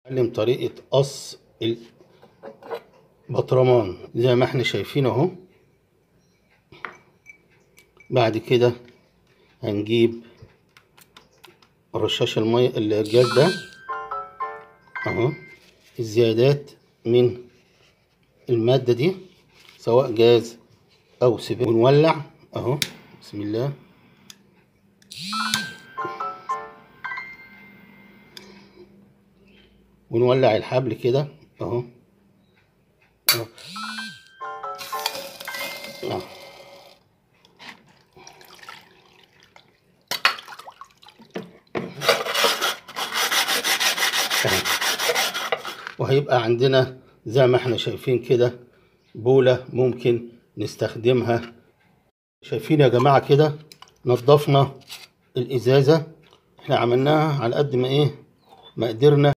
نتعلم طريقة قص البطرمان زي ما احنا شايفين اهو بعد كده هنجيب رشاش المية الجاز ده اهو الزيادات من المادة دي سواء جاز او سباق ونولع اهو بسم الله ونولع الحبل كده اهو اهو أهو. أهو. وهيبقى عندنا زي ما احنا شايفين كده بولة ممكن نستخدمها شايفين يا جماعة كده نظفنا الإزازة احنا عملناها على قد ما ايه ما قدرنا